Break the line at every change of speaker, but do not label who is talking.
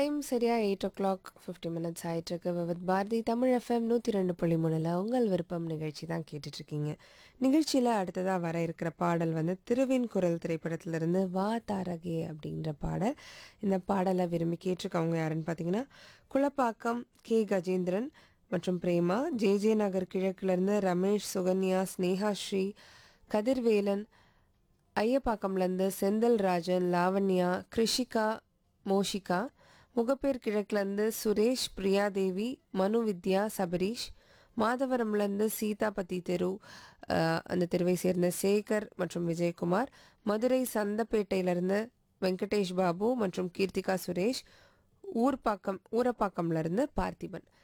time சரியா eight o'clock fifty minutes ஆயிட்டிருக்கு with Bharathi Tamil FM நூற்றி ரெண்டு புள்ளி மூணில் உங்கள் விருப்பம் நிகழ்ச்சி தான் கேட்டுட்ருக்கீங்க நிகழ்ச்சியில் அடுத்ததாக வர இருக்கிற பாடல் வந்து திருவின் குரல் திரைப்படத்திலிருந்து வா தாரகே அப்படின்ற பாடல் இந்த பாடலை விரும்பி கேட்டிருக்கவங்க யாருன்னு பார்த்தீங்கன்னா குளப்பாக்கம் கே கஜேந்திரன் மற்றும் பிரேமா ஜே ஜே நகர் கிழக்குலேருந்து ரமேஷ் சுகன்யா ஸ்னேகா ஸ்ரீ கதிர்வேலன் ஐயப்பாக்கம்லேருந்து செந்தில் ராஜன் லாவண்யா கிருஷிகா மோஷிகா முகப்பேர் கிழக்குலேருந்து சுரேஷ் பிரியாதேவி மனு வித்யா சபரீஷ் மாதவரம்லேருந்து சீதாபதி தெரு அஹ், அந்த தெருவை சேர்ந்த சேகர் மற்றும் விஜயகுமார் மதுரை சந்தப்பேட்டையிலேருந்து வெங்கடேஷ் பாபு மற்றும் கீர்த்திகா சுரேஷ் ஊர்ப்பாக்கம் ஊரப்பாக்கம்லேருந்து பார்த்திபன்